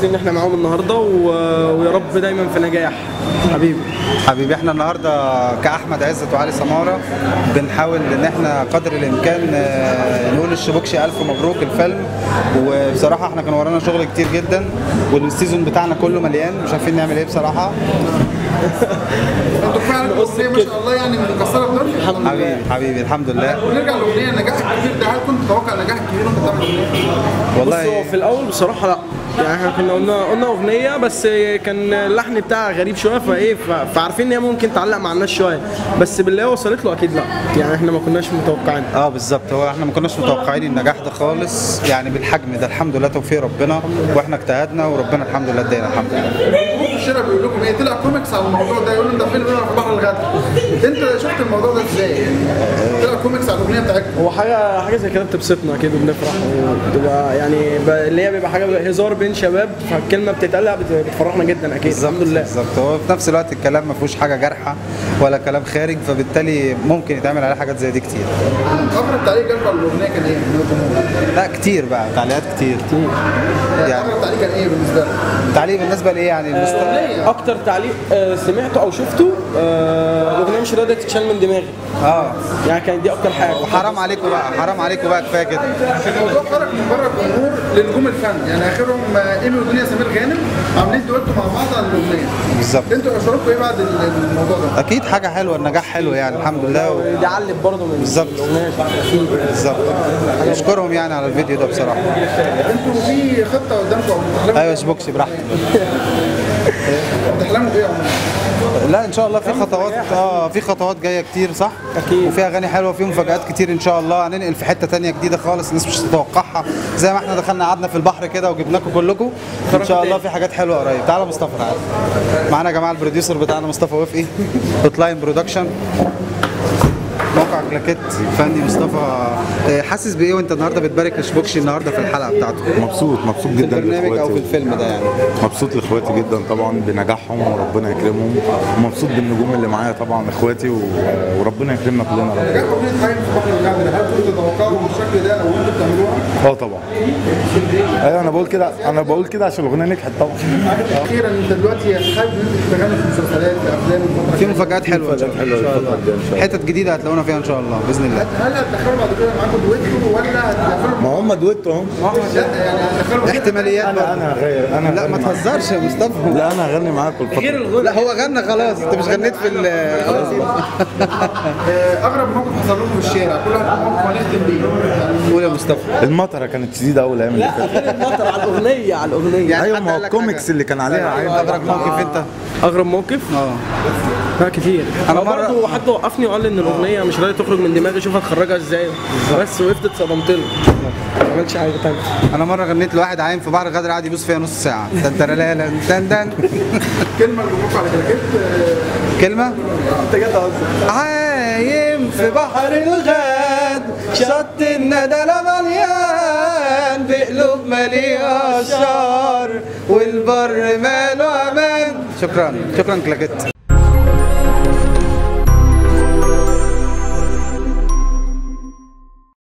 مبسوطين ان احنا معاهم النهارده و... ويا رب دايما في نجاح حبيبي حبيبي احنا النهارده كاحمد عزت وعلي سماره بنحاول ان احنا قدر الامكان آه، نقول للشبوكشي الف مبروك الفيلم وبصراحه احنا كان ورانا شغل كتير جدا والسيزون بتاعنا كله مليان مش عارفين نعمل ايه بصراحه انتوا فعلا الاغنيه ما شاء الله يعني مكسره الدنيا حبيبي حبيبي الحمد لله ونرجع للاغنيه النجاح الكبير ده هل كنت تتوقع النجاح الكبير وانت بتعمل الاغنيه؟ بص هو والله في الاول بصراحه لا يعني احنا كنا قلنا قلنا اغنيه بس كان اللحن بتاعها غريب شويه فايه ف- فعارفين ان هي ممكن تعلق مع الناس شويه بس بالله وصلت له اكيد لا يعني احنا ما كناش متوقعين اه بالظبط هو احنا ما كناش متوقعين النجاح ده خالص يعني بالحجم ده الحمد لله توفيق ربنا واحنا اجتهدنا وربنا الحمد لله ادينا الحمد لله جمهور الشارع بيقول لكم ايه طلع كوميكس على الموضوع ده يقولوا ده فيلم بيلعب في بحر الغد انت شفت الموضوع ده ازاي يعني طلع كوميكس على الاغنيه بتاعتكم هو حاجه حاجه زي كده بتبسطنا اكيد وبنفرح وبتبقى يعني ب- اللي هي بيبقى حاجه هزار بين شباب فالكلمه بتتقال بت- بتفرحنا جدا اكيد الحمد لله بالظبط هو في نفس الوقت الكلام ما فيهوش حاجه جارحه ولا كلام خارج فبالتالي ممكن يتعمل عليه حاجات زي دي كتير اغرب تعليق جالكم على الاغنيه كان ايه من الجمهور؟ لا كتير بقى تعليقات كتير يعني اغرب تعليق كان ايه بالنسبه لك؟ تعليق بالنسبه لايه يعني المست... اكتر تعليق آه، سمعته او شفته آه، الاغنيه مش راضيه تتشال من دماغي اه يعني كانت دي اكتر حاجه وحرام عليكم بقى حرام عليكم بقى كفايه كده الموضوع خرج من بره الجمهور لنجوم الفن يعني اخرهم آه، ايمي ودنيا سمير غانم عاملين دويتو مع بعض على الاغنيه بالظبط انتوا شعوركم ايه بعد ال- الموضوع ده؟ اكيد حاجه حلوه النجاح حلو يعني الحمد لله و... دي علت برضه من بالظبط. الاغنيه اكيد بالظبط نشكرهم يعني على الفيديو ده بصراحه انتوا في خطه قدامكم او بتحلموا ايوه شبوكسي براحتك بتحلموا بايه عموما؟ لا ان شاء الله في خطوات اه في خطوات جايه كتير صح أكيد. وفي اغاني حلوه وفي مفاجات كتير ان شاء الله هننقل في حته تانية جديده خالص الناس مش هتتوقعها زي ما احنا دخلنا قعدنا في البحر كده وجبناكم كلكم ان شاء الله في حاجات حلوه قريب تعالى مصطفى تعالى معانا يا جماعه البروديوسر بتاعنا مصطفى وفقي دوت لاين برودكشن موقع كلاكيت فني مصطفى آه، حاسس بايه وانت النهارده بتبارك لشبوكشي النهارده في الحلقه بتاعته مبسوط مبسوط في جدا البرنامج او في لاخواتي الفيلم ده يعني مبسوط لاخواتي جدا طبعا بنجاحهم وربنا يكرمهم ومبسوط بالنجوم اللي معايا طبعا اخواتي و- وربنا يكرمنا كلنا رب نجاح اغنيه حي في بحر الغد هل كنتوا تتوقعوا بالشكل ده لو انتوا بتعملوها؟ اه طبعا ايوه انا بقول كده انا بقول كده عشان الاغنيه نجحت طبعا اخيرا انت دلوقتي حابب ان انت تغني في مسلسلات في افلام الفتره في الجاية. مفاجآت حلوه ان شاء حلوة الله الفترة الجاية إن شاء الله. حتت جديده هتلاقونا فيها ان شاء الله باذن الله هل هتدخلوا بعد كده معاكم دويتو ولا هتدخلوا ما هم دويتو اهم لا يعني هتدخلوا احتماليات انا برضه. انا هغير انا لا ما هغني معاكم. تهزرش يا مصطفى لا انا هغني معاكم الفتره غير الغنى لا هو غنى خلاص انت مش غنيت في ال آه، اغرب موقف حصل لكم في الشارع كل واحد موقف هنختم بيه قول يا مصطفى المطره كانت شديده قوي الايام اللي فاتت غير المطر على الاغنيه على الاغنيه يعني ايوه حد ما هو قال لك الكوميكس حاجة؟ اللي كان عليها عين اغرب موقف انت اغرب موقف اه لا كتير أنا انا مرة- برضه حد وقفني وقال لي ان الاغنيه مش راضيه تخرج من دماغي شوف هتخرجها ازاي بس وقفت اتصدمت له ما عملتش حاجه تانية انا مره غنيت لواحد عايم في بحر غدر قعد يبوس فيها نص ساعه تن ترلالا تن تن كلمه لجمهوركم على كلاكيت آه، كلمه انت جد قصدك عايم في بحر الغد شط الندى مليان بقلوب مليئة اشجار والبر ماله امان شكرا شكرا كلاكيت